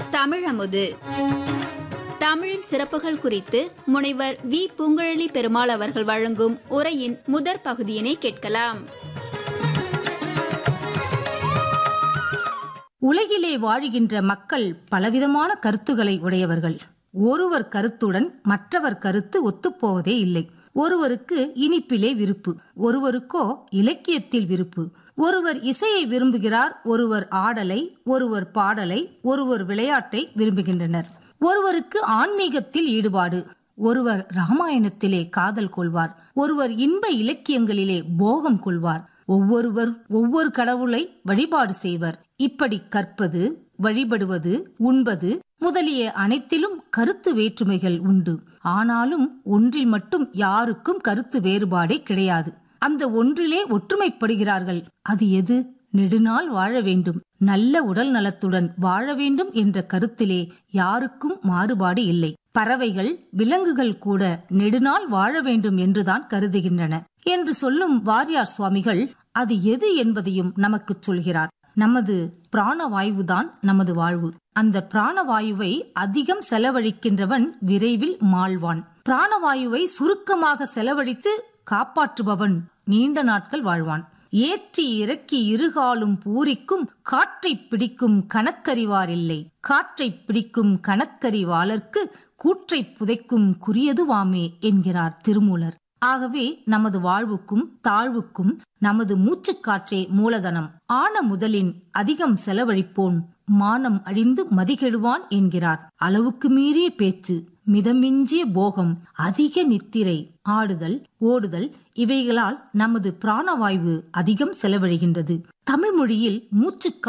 தமிழமுது தமிழின் சிறப்புகள் குறித்து முனைவர் வி பூங்குழலி பெருமாள் அவர்கள் வழங்கும் உரையின் முதற் பகுதியினை கேட்கலாம் உலகிலே வாழுகின்ற மக்கள் பலவிதமான கருத்துக்களை உடையவர்கள் ஒருவர் கருத்துடன் மற்றவர் கருத்து ஒத்துப்போவதே இல்லை ஒருவருக்கு இனிப்பிலே விருப்பு ஒருவருக்கோ இலக்கியத்தில் விருப்பு ஒருவர் இசையை விரும்புகிறார் ஒருவர் ஆடலை ஒருவர் பாடலை ஒருவர் விளையாட்டை விரும்புகின்றனர் ஒருவருக்கு ஆன்மீகத்தில் ஈடுபாடு ஒருவர் ராமாயணத்திலே காதல் கொள்வார் ஒருவர் இன்ப இலக்கியங்களிலே போகம் கொள்வார் ஒவ்வொருவர் ஒவ்வொரு கடவுளை வழிபாடு செய்வர் இப்படி கற்பது வழிபடுவது உண்பது முதலிய அனைத்திலும் கருத்து வேற்றுமைகள் உண்டு ஆனாலும் ஒன்றில் மட்டும் யாருக்கும் கருத்து வேறுபாடே கிடையாது அந்த ஒன்றிலே ஒற்றுமைப்படுகிறார்கள் அது எது நெடுநாள் வாழ வேண்டும் நல்ல உடல் நலத்துடன் வாழ வேண்டும் என்ற கருத்திலே யாருக்கும் மாறுபாடு இல்லை பறவைகள் விலங்குகள் கூட நெடுநாள் வாழ வேண்டும் என்றுதான் கருதுகின்றன என்று சொல்லும் வாரியார் சுவாமிகள் அது எது என்பதையும் நமக்கு சொல்கிறார் நமது பிராணவாயுதான் நமது வாழ்வு அந்த பிராணவாயுவை அதிகம் செலவழிக்கின்றவன் விரைவில் மாழ்வான் பிராணவாயுவை சுருக்கமாக செலவழித்து காப்பாற்றுபவன் நீண்ட நாட்கள் வாழ்வான் ஏற்றி இறக்கி இருகாலும் பூரிக்கும் காற்றை பிடிக்கும் கணக்கறிவார் இல்லை காற்றை பிடிக்கும் கணக்கறிவாளர்க்கு கூற்றை புதைக்கும் குறியதுவாமே என்கிறார் திருமூலர் ஆகவே நமது வாழ்வுக்கும் தாழ்வுக்கும் நமது மூச்சுக்காற்றே மூலதனம் ஆன முதலின் அதிகம் செலவழிப்போன் மானம் அழிந்து மதிகெடுவான் என்கிறார் அளவுக்கு மீறிய பேச்சு மிதமிஞ்சிய போகம் அதிக நித்திரை ஆடுதல் ஓடுதல் இவைகளால் நமது பிராணவாயு அதிகம் செலவழிகின்றது தமிழ் மொழியில் மூச்சு